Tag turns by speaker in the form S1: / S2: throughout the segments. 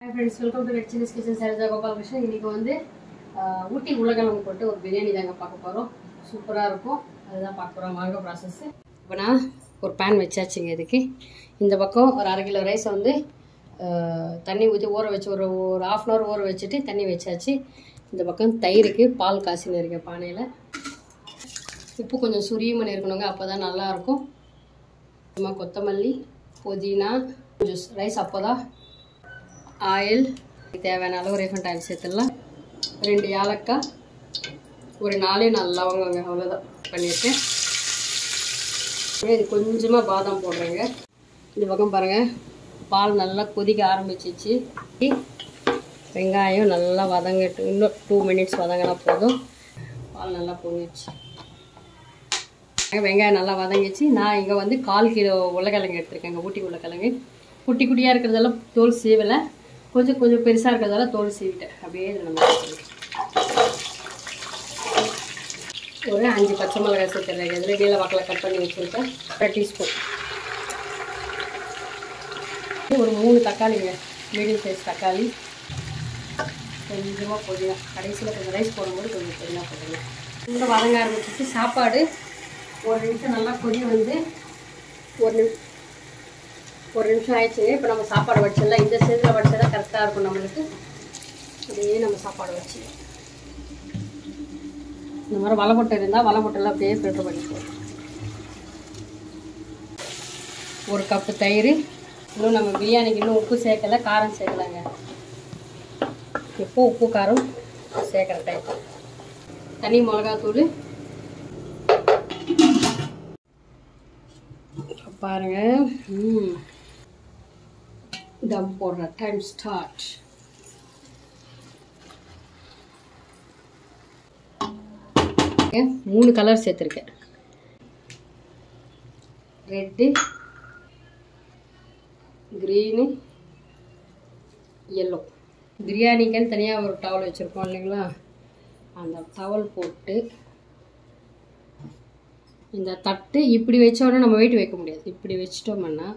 S1: Friends welcome to red chillies kitchen Sarija Gopalakrishnan இன்னைக்கு வந்து ஆஹ், ஊட்டி உருளைக்கிழங்கு போட்டு ஒரு பிரியாணி தாங்க பார்க்க போகிறோம் சூப்பராக இருக்கும் அதுதான் பார்க்க போகிறோம் வாங்க ப்ராசஸ் இப்போ நான் ஒரு பேன் வச்சாச்சுங்க இதுக்கு இந்த பக்கம் ஒரு அரை கிலோ ரைஸ் வந்து ஆஹ், தண்ணி ஊற்றி ஊற வச்சு ஒரு ஒரு ஆஃப் அன் ஹவர் ஊற வச்சுட்டு தண்ணி வச்சாச்சு இந்த பக்கம் தயிருக்கு பால் காசின்னு இருக்க பானையில் உப்பு கொஞ்சம் சுரியுமன் இருக்கணுங்க அப்போ தான் நல்லாயிருக்கும் சும்மா கொத்தமல்லி புதினா கொஞ்சம் ரைஸ் அப்போ தான் ஆயில் தேவையான அளவு ரீஃபண்ட் ஆயில் சேர்த்துடலாம் ரெண்டு ஏலக்காய் ஒரு நாலே நாலு லவங்கங்க அவ்வளோதான் பண்ணியிருக்கேன் இது கொஞ்சமாக பாதாம் போடுறேங்க இந்த பக்கம் பாருங்கள் பால் நல்லா கொதிக்க ஆரம்பிச்சிச்சு வெங்காயம் நல்லா வதங்கட்டு இன்னும் டூ மினிட்ஸ் வதங்கினா போதும் பால் நல்லா பொங்கிடுச்சு வெங்காயம் நல்லா வதங்கிச்சு நான் இங்கே வந்து கால் கிலோ உருளைக்கிழங்கு எடுத்திருக்கேங்க ஊட்டி உருளைக்கிழங்கு குட்டி குட்டியாக இருக்கிறதெல்லாம் தோல் சீவலை கொஞ்சம் கொஞ்சம் பெருசாக இருக்கிறதால தோல் சீவிட்டேன் அப்படியே இதில் நம்ம சேர்த்துக்கலாம். ஒரு அஞ்சு பச்சை மிளகாய் சேர்த்துறேன் இதில் நீல வாக்கில் கட் பண்ணி வச்சுருக்கேன் அரை டீஸ்பூன் ஒரு மூணு தக்காளிங்க மீடியம் சைஸ் தக்காளி கொஞ்சமாக புதினா கடைசியில் கொஞ்சம் ரைஸ் போடும்போது கொஞ்சம் புதினா போடுங்க இந்த வதங்க ஆரம்பிச்சிட்டு சாப்பாடு ஒரு நிமிஷம் நல்லா கொதி வந்து ஒரு நிமிஷம் ஒரு நிமிஷம் ஆயிடுச்சு இப்போ நம்ம சாப்பாடு வச்சிடலாம் இந்த ஸ்டேஜில் வச்சா தான் கரெக்டாக இருக்கும் நம்மளுக்கு அப்படியே நம்ம சாப்பாடு வச்சு இந்த மாதிரி வலைப்பொட்டை இருந்தால் வலைப்பொட்டைலாம் அப்படியே ஃபில்டர் பண்ணிக்குவோம் ஒரு கப்பு தயிர் இன்னும் நம்ம பிரியாணிக்கு இன்னும் உப்பு சேர்க்கலை காரம் சேர்க்கலைங்க எப்போ உப்பு காரம் சேர்க்குற டைப் தனி மிளகாத்தூள் பாருங்க ம் தம் போடுற டைம் ஸ்டார்ட் மூணு கலர் சேர்த்துருக்கேன் ரெட்டு க்ரீனு எல்லோ பிரியாணிக்குன்னு தனியாக ஒரு டவல் வச்சுருக்கோம் இல்லைங்களா அந்த டவல் போட்டு இந்த தட்டு இப்படி வச்சோடனே நம்ம வெயிட் வைக்க முடியாது இப்படி வச்சிட்டோம்னா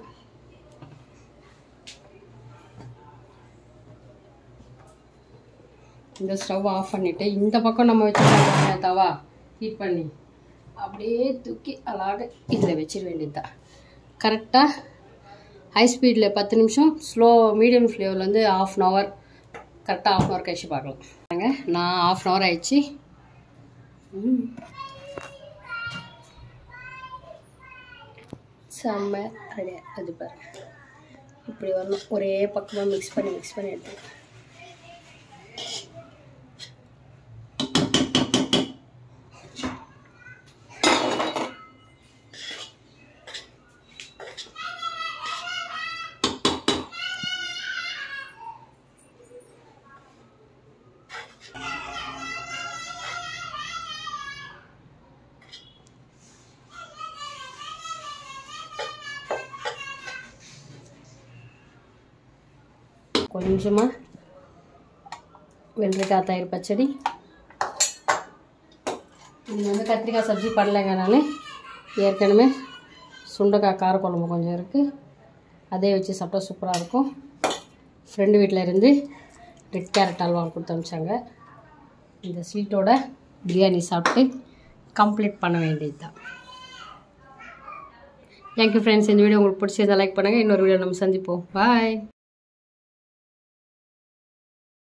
S1: இந்த ஸ்டவ் ஆஃப் பண்ணிவிட்டு இந்த பக்கம் நம்ம வச்சுருக்கோம் தவா ஹீட் பண்ணி அப்படியே தூக்கி அழகாக இதில் வச்சிட வேண்டியதுதான் கரெக்டாக ஹை ஸ்பீடில் பத்து நிமிஷம் ஸ்லோ மீடியம் ஃப்ளேவரில் வந்து ஆஃப் அன் ஹவர் கரெக்டாக ஆஃப் அன் ஹவர் கழிச்சு பார்க்கலாம் பாருங்க நான் ஆஃப் அன் ஹவர் ஆயிடுச்சு ம் செம்ம ரெடி அது பாருங்க இப்படி வரணும் ஒரே பக்கமாக மிக்ஸ் பண்ணி மிக்ஸ் பண்ணி எடுத்துக்கலாம் கொஞ்சமாக வெள்ளரிக்காய் தயிர் பச்சடி இது வந்து கத்திரிக்காய் சப்ஜி பண்ணலைங்க நான் ஏற்கனவே சுண்டைக்காய் காரக்குழம்பு கொஞ்சம் இருக்குது அதே வச்சு சாப்பிட்டா சூப்பராக இருக்கும் ஃப்ரெண்டு வீட்டில் இருந்து ரெட் கேரட் அல்வா கொடுத்து அனுப்பிச்சாங்க இந்த ஸ்வீட்டோட பிரியாணி சாப்பிட்டு கம்ப்ளீட் பண்ண வேண்டியது தான் தேங்க்யூ ஃப்ரெண்ட்ஸ் இந்த வீடியோ உங்களுக்கு பிடிச்சதை லைக் பண்ணுங்கள் இன்னொரு வீடியோ நம்ம சந்திப்போம் பாய்